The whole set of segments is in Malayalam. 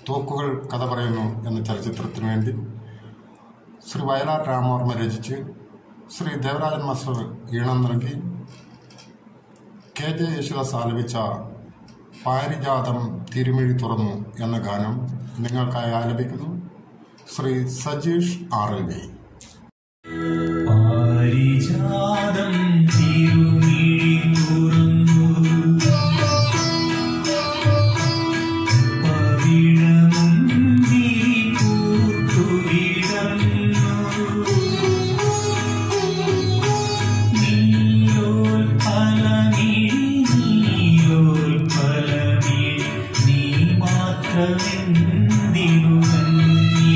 തോക്കുകൾ കഥ പറയുന്നു എന്ന ചലച്ചിത്രത്തിനു വേണ്ടി ശ്രീ വയലാർ രാമവർമ്മ രചിച്ച് ശ്രീ ദേവരാജൻ മാസ്റ്റർ ഈണം നൽകി കെ ജെ യേശുദാസ് ആലപിച്ച പാരിജാതം തിരുമിഴി തുറന്നു എന്ന ഗാനം നിങ്ങൾക്കായി ആലപിക്കുന്നു Shri Sajeesh R L V പാരിജാതം തിരുമിഴി തുറന്നു പവിഴമുന്തിരി പൂത്തുവിടർന്നു നീയോൽപ്പലമിഴി നീയോൽപ്പലമിഴി നീ മാത്രമെന്തിനു നന്ദി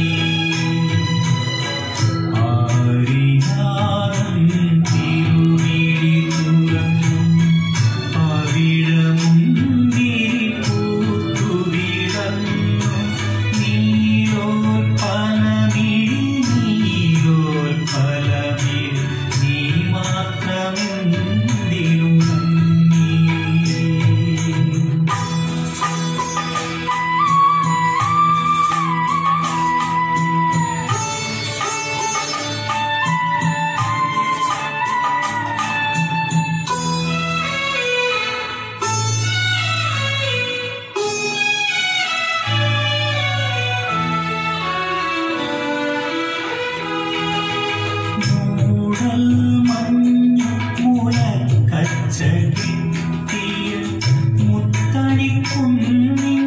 ആരിനാദം തിരുമിഴി തുറന്നു പവിഴമുന്തിരി പൂത്തുവിടർന്നു നീയോൽപ്പലമിഴി നീയോൽപ്പലമിഴി നീ മാത്രമെന്തിനു നന്ദി മൂടൽ മഞ്ഞു മുലക്കച്ച കിട്ടിയ മുത്തണിക്കുന്നിൻ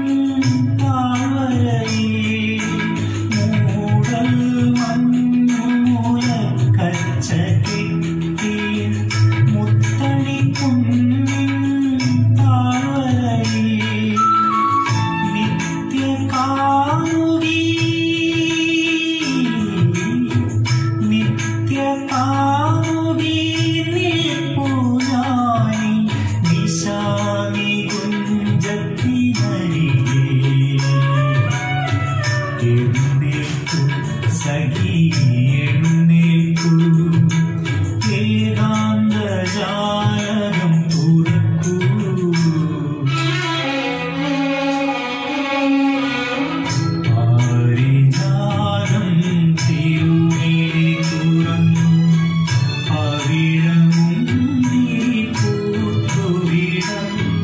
താഴ്വരയിൽ മൂടൽ മഞ്ഞു മുലക്കച്ച കിട്ടിയ മുത്തണിക്കുന്നിൻ താഴ്വരയിൽ നിത്യകാമുകി നിത്യകാമുകി നിൽപ്പുനായി നിശാനി കുഞ്ചത്തിനരികെ എഴുന്നേൽക്കു സഖി എഴുന്നേൽക്കു ഏകാന്ത ജാലകം തുറക്കൂ പാരിജാതം തിരുമിഴി തുറന്നു പവിഴമുന്തിരി പൂത്തുവിടർന്നു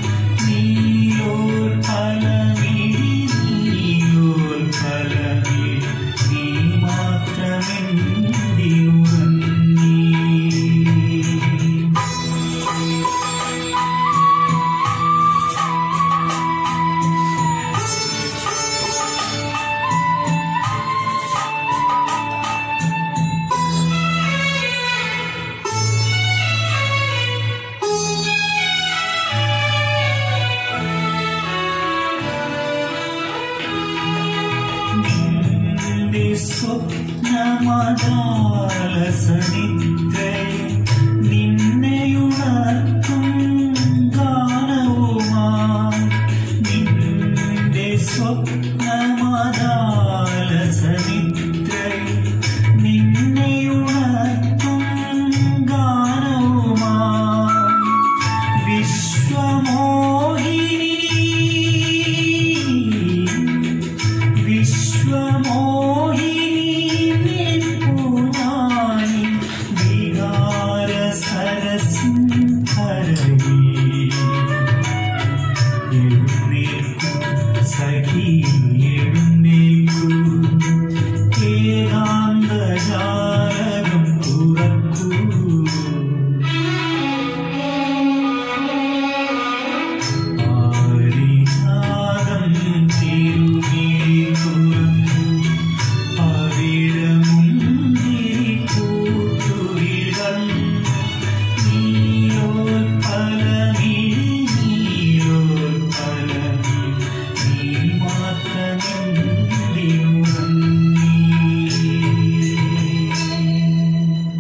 നീയോൽപ്പലമിഴി നീയോൽപ്പലമിഴി നീ മാത്രമെന്തിനു നന്ദി നിന്റെ സ്വപ്നമജാലസനിദ്രയെ നിന്നെയുണർത്തും ഗാനവുമായി നിന്റെ സ്വപ്നമജാലസനിദ്രയെ നിന്നെയുണർത്തും ഗാനവുമായി വിശ്വമോഹിനി വിശ്വമോഹിനി നിൽപ്പുനായി വികാരസരസിൻ കരയിൽ എഴുന്നേൽക്കു സഖി